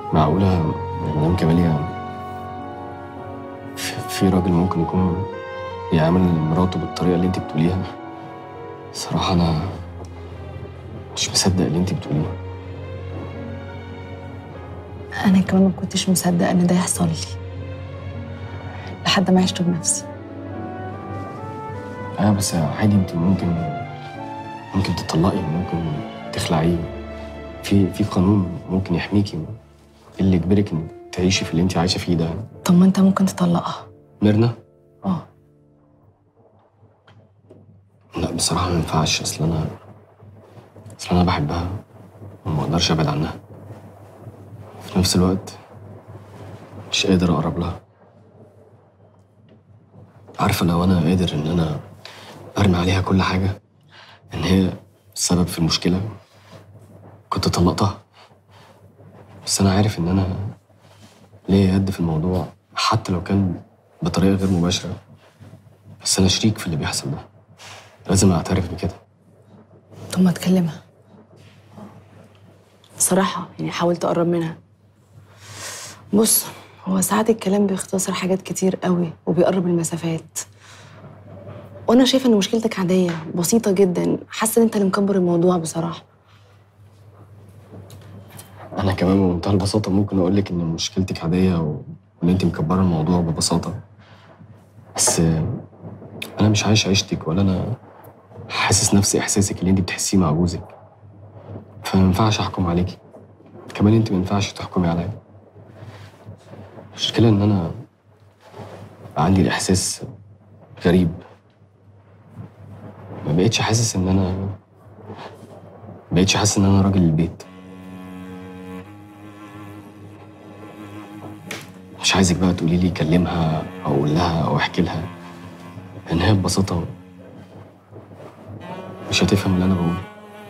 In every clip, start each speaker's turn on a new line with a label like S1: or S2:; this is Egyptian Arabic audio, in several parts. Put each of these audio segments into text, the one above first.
S1: معقولة مدام كمالية في, في راجل ممكن يكون بيعامل مراته بالطريقة اللي انت بتقوليها صراحة أنا مش مصدق اللي انت بتقوليه
S2: انا كمان ما كنتش مصدقه ان ده يحصل لي لحد ما عشته بنفسي
S1: اه بس عادي انت ممكن ممكن تطلقي ممكن تخلعي في في قانون ممكن يحميكي ايه اللي يجبرك انك تعيشي في اللي انت عايشه فيه ده
S2: طب ما انت ممكن تطلقها
S1: ميرنا
S2: اه
S1: لا بصراحه ما ينفعش اصل انا اصل انا بحبها وما اقدرش ابعد عنها في نفس الوقت مش قادر اقرب لها عارفه لو انا قادر ان انا ارمي عليها كل حاجه ان هي السبب في المشكله كنت طلقتها بس انا عارف ان انا ليا يد في الموضوع حتى لو كان بطريقه غير مباشره بس انا شريك في اللي بيحصل ده لازم اعترف بكده
S2: طب ما تكلمها صراحة يعني حاول تقرب منها بص هو ساعات الكلام بيختصر حاجات كتير قوي وبيقرب المسافات وانا شايفه ان مشكلتك عاديه بسيطه جدا حاسه ان انت اللي مكبر الموضوع بصراحه
S1: انا كمان بمنتهى البساطه ممكن اقول لك ان مشكلتك عاديه و- وان انت مكبره الموضوع ببساطه بس انا مش عايش عيشتك ولا انا حاسس نفس احساسك اللي انت بتحسيه مع جوزك فما ينفعش احكم عليكي كمان انت ما ينفعش تحكمي عليا المشكله ان انا بقى عندي الاحساس غريب ما بقتش حاسس ان انا ما بقتش حاسس ان انا راجل البيت مش عايزك بقى تقولي لي كلمها او اقول لها او احكي لها ان هي ببساطه مش هتفهم اللي انا بقوله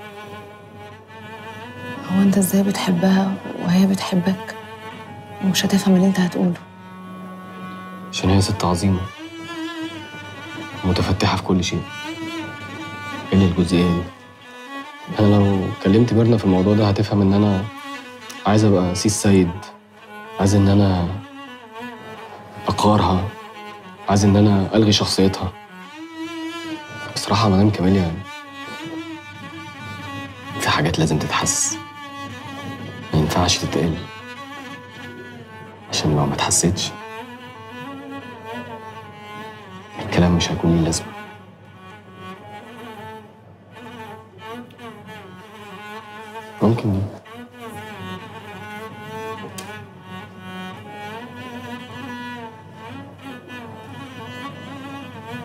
S2: هو انت ازاي بتحبها وهي بتحبك ومش هتفهم اللي انت هتقوله
S1: عشان هي ست عظيمه متفتحه في كل شيء الا الجزئيه دي انا لو كلمت ميرنا في الموضوع ده هتفهم ان انا عايز ابقى سيس سيد عايز ان انا اقهرها عايز ان انا الغي شخصيتها بصراحه يا مدام كماليا في حاجات لازم تتحس ما ينفعش تتقال عشان لو ما اتحسيتش الكلام مش هيكون ليه لازمه ممكن دي